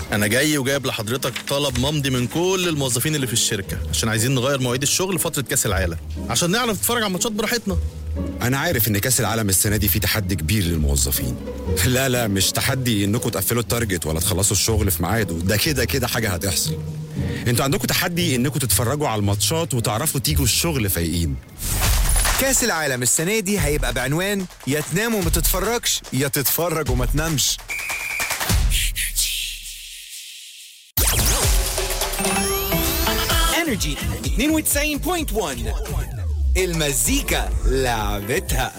انا جاي وجايب لحضرتك طلب ممضي من كل الموظفين اللي في الشركه عشان عايزين نغير مواعيد الشغل فتره كاس العالم عشان نعرف نتفرج على الماتشات براحتنا انا عارف ان كاس العالم السنه دي فيه تحدي كبير للموظفين لا لا مش تحدي انكم تقفلوا التارجت ولا تخلصوا الشغل في ميعاده ده كده كده حاجه هتحصل انتوا عندكم تحدي انكم تتفرجوا على الماتشات وتعرفوا تيجوا الشغل فايقين كاس العالم السنة دي هيبقى بعنوان يا تنام وما تتفرجش يا تتفرج وما تنامش انرجي 92.1 المزيكا لعبتها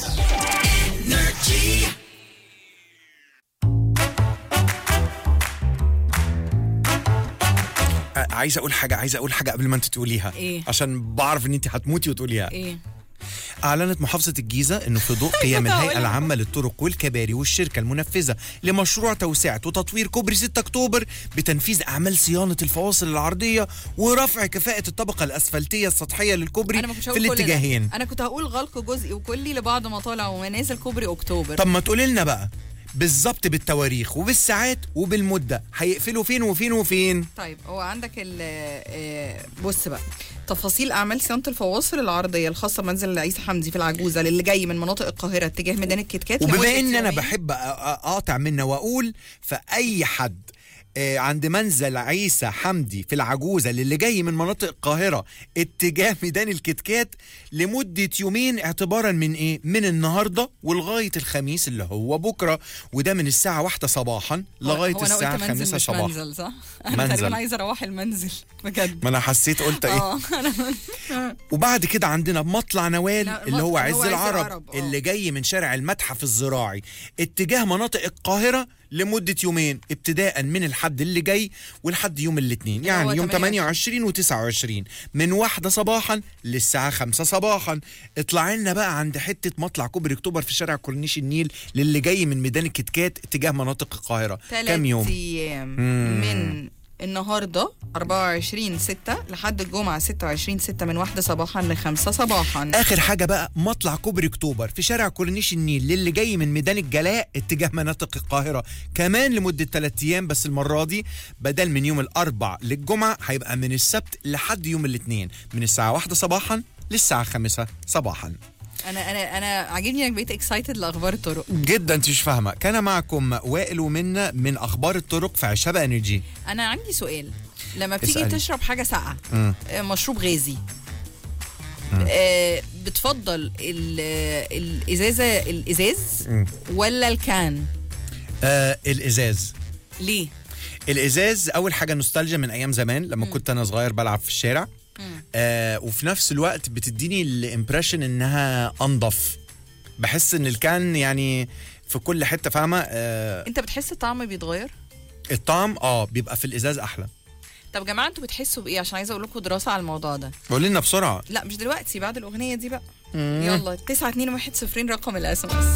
آه، عايز اقول حاجه عايز اقول حاجه قبل ما انت تقوليها إيه؟ عشان بعرف ان انت هتموتي وتقوليها ايه أعلنت محافظة الجيزة أنه في ضوء قيام كنت الهيئة هقولها. العامة للطرق والكباري والشركة المنفذة لمشروع توسعة وتطوير كوبري 6 أكتوبر بتنفيذ أعمال صيانة الفواصل العرضية ورفع كفاءة الطبقة الأسفلتية السطحية للكوبري انا ما كنتش في هقول كل ده. الاتجاهين انا كنت هقول غلق جزئي وكلي لبعض مطالع ومنازل كوبري اكتوبر طب ما تقولي لنا بقى بالظبط بالتواريخ وبالساعات وبالمدة هيقفلوا فين وفين وفين طيب هو عندك ال آه، بص بقى تفاصيل اعمال صيانه الفواصل العرضيه الخاصه بمنزل عيسى حمدي في العجوزه للي جاي من مناطق القاهره اتجاه ميدان الكتكات وبما لمدة ان انا يومين. بحب أ- أ- اقاطع منا واقول فاي حد آه، عند منزل عيسى حمدي في العجوزة للي جاي من مناطق القاهرة اتجاه ميدان الكتكات لمدة يومين اعتبارا من ايه؟ من النهاردة ولغاية الخميس اللي هو بكرة وده من الساعة واحدة صباحا لغاية هو أنا قلت الساعة منزل خمسة مش صباحا منزل صح؟ انا منزل. تقريبا عايزه اروح المنزل بجد ما انا حسيت قلت ايه اه انا وبعد كده عندنا مطلع نوال لا، اللي هو مطلع- عز هو عز العرب, العرب، آه. اللي جاي من شارع المتحف الزراعي اتجاه مناطق القاهرة لمدة يومين ابتداء من الحد اللي جاي ولحد يوم الاثنين اللي هو يعني يوم 28 28 و29 من واحدة صباحا للساعة 5 صباحا اطلع لنا بقى عند حتة مطلع كوبري اكتوبر في شارع كورنيش النيل للي جاي من ميدان الكتكات اتجاه مناطق القاهرة كام يوم ايام مم. من النهارده 24 6 لحد الجمعه 26 6 من واحدة صباحا ل 5 صباحا اخر حاجه بقى مطلع كوبري اكتوبر في شارع كورنيش النيل للي جاي من ميدان الجلاء اتجاه مناطق القاهره كمان لمده 3 ايام بس المره دي بدل من يوم الاربع للجمعه هيبقى من السبت لحد يوم الاثنين من الساعه 1 صباحا للساعه 5 صباحا انا انا انا عاجبني انك بقيت اكسايتد لاخبار الطرق جدا انت مش فاهمه كان معكم وائل ومنا من اخبار الطرق في عشابه انرجي انا عندي سؤال لما بتيجي اسألني. تشرب حاجه ساقعه مم. آه، مشروب غازي آه بتفضل ال- الازازه الازاز مم. ولا الكان آه الازاز ليه الازاز اول حاجه نوستالجيا من ايام زمان لما كنت انا صغير بلعب في الشارع آه وفي نفس الوقت بتديني الامبريشن انها انضف بحس ان الكان يعني في كل حته فاهمه آه انت بتحس الطعم بيتغير الطعم اه بيبقى في الازاز احلى طب يا جماعه انتوا بتحسوا بايه عشان عايزه اقول لكم دراسه على الموضوع ده قول لنا بسرعه لا مش دلوقتي بعد الاغنيه دي بقى يلا 9 2 1 0 رقم الاس ام اس